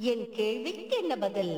என் கேள்விக்கு என்ன பதில்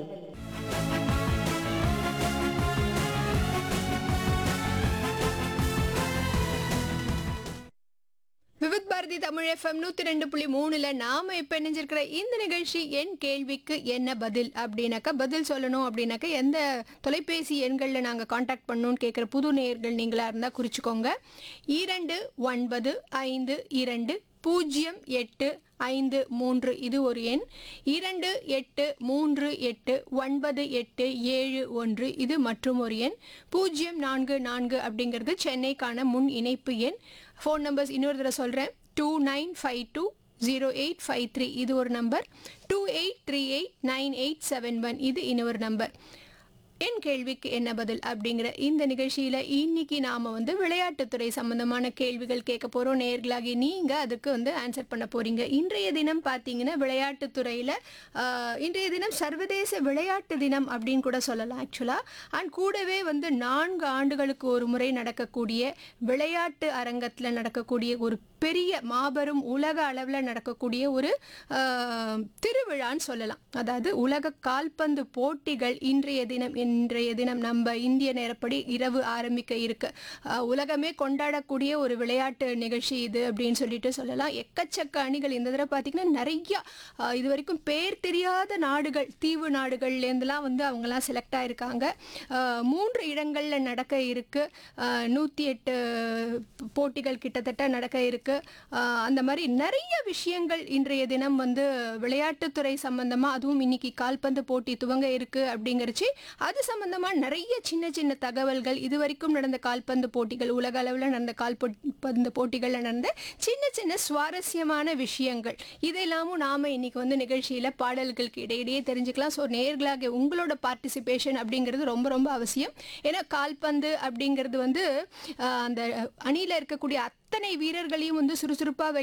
விவித் பாரதி தமிழ் எஃப்எம் நூத்தி ரெண்டு புள்ளி மூணுல நாம இப்ப இணைஞ்சிருக்கிற இந்த நிகழ்ச்சி என் கேள்விக்கு என்ன பதில் அப்படின்னாக்கா பதில் சொல்லணும் அப்படின்னாக்கா எந்த தொலைபேசி எண்கள்ல நாங்க காண்டாக்ட் பண்ணணும்னு கேட்குற புது நேயர்கள் நீங்களா இருந்தா குறிச்சுக்கோங்க இரண்டு ஒன்பது ஐந்து இரண்டு பூஜ்ஜியம் எட்டு ஐந்து மூன்று இது ஒரு எண் இரண்டு எட்டு மூன்று எட்டு ஒன்பது எட்டு ஏழு ஒன்று இது மற்றும் ஒரு எண் பூஜ்ஜியம் நான்கு நான்கு அப்படிங்கிறது சென்னைக்கான முன் இணைப்பு எண் ஃபோன் நம்பர்ஸ் இன்னொரு தடவை சொல்கிறேன் two nine five two zero eight five three இது ஒரு number two eight three eight nine eight seven one இது இன்னொரு நம்பர் என் கேள்விக்கு என்ன பதில் அப்படிங்கிற இந்த நிகழ்ச்சியில இன்னைக்கு நாம வந்து விளையாட்டுத்துறை சம்பந்தமான கேள்விகள் கேட்க போறோம் நேர்களாகி நீங்க அதுக்கு வந்து ஆன்சர் பண்ண போறீங்க இன்றைய தினம் பார்த்தீங்கன்னா விளையாட்டுத்துறையில ஆஹ், இன்றைய தினம் சர்வதேச விளையாட்டு தினம் அப்படின்னு கூட சொல்லலாம் ஆக்சுவலா அண்ட் கூடவே வந்து நான்கு ஆண்டுகளுக்கு ஒரு முறை நடக்கக்கூடிய விளையாட்டு அரங்கத்துல நடக்கக்கூடிய ஒரு பெரிய மாபெரும் உலக அளவில் நடக்கக்கூடிய ஒரு ஆஹ், திருவிழான்னு சொல்லலாம் அதாவது உலக கால்பந்து போட்டிகள் இன்றைய தினம் இன்றைய தினம் நம்ம இந்திய நேரப்படி இரவு ஆரம்பிக்க இருக்கு ஆஹ், உலகமே கொண்டாடக்கூடிய ஒரு விளையாட்டு நிகழ்ச்சி இது அப்படின்னு சொல்லிட்டு சொல்லலாம் எக்கச்சக்க அணிகள் இந்த தடவை பார்த்தீங்கன்னா நிறைய ஆஹ், இது வரைக்கும் பேர் தெரியாத நாடுகள் தீவு நாடுகள்லேருந்துலாம் வந்து அவங்கெல்லாம் செலக்ட் ஆயிருக்காங்க ஆஹ், மூன்று இடங்களில் நடக்க இருக்கு ஆஹ், நூற்றி எட்டு போட்டிகள் கிட்டத்தட்ட நடக்க இருக்கு ஆஹ், அந்த மாதிரி நிறைய விஷயங்கள் இன்றைய தினம் வந்து விளையாட்டுத்துறை சம்பந்தமா அதுவும் இன்னைக்கு கால்பந்து போட்டி துவங்க இருக்கு அப்படிங்கிறச்சு அது சம்பந்தமா நிறைய சின்ன சின்ன தகவல்கள் இது வரைக்கும் நடந்த கால்பந்து போட்டிகள் உலக அளவில் நடந்த கால்பந்து போட்டிகள்ல நடந்த சின்ன சின்ன சுவாரஸ்யமான விஷயங்கள் இதெல்லாமும் நாம இன்னைக்கு வந்து நிகழ்ச்சியில பாடல்களுக்கு இடையிடையே தெரிஞ்சுக்கலாம் ஸோ நேர்களாக உங்களோட பார்ட்டிசிபேஷன் அப்படிங்கிறது ரொம்ப ரொம்ப அவசியம் ஏன்னா கால்பந்து அப்படிங்கிறது வந்து ஆஹ், அந்த அணியில இருக்கக்கூடிய அத்தனை வீரர்களையும் வந்து சுறுசுறுப்பா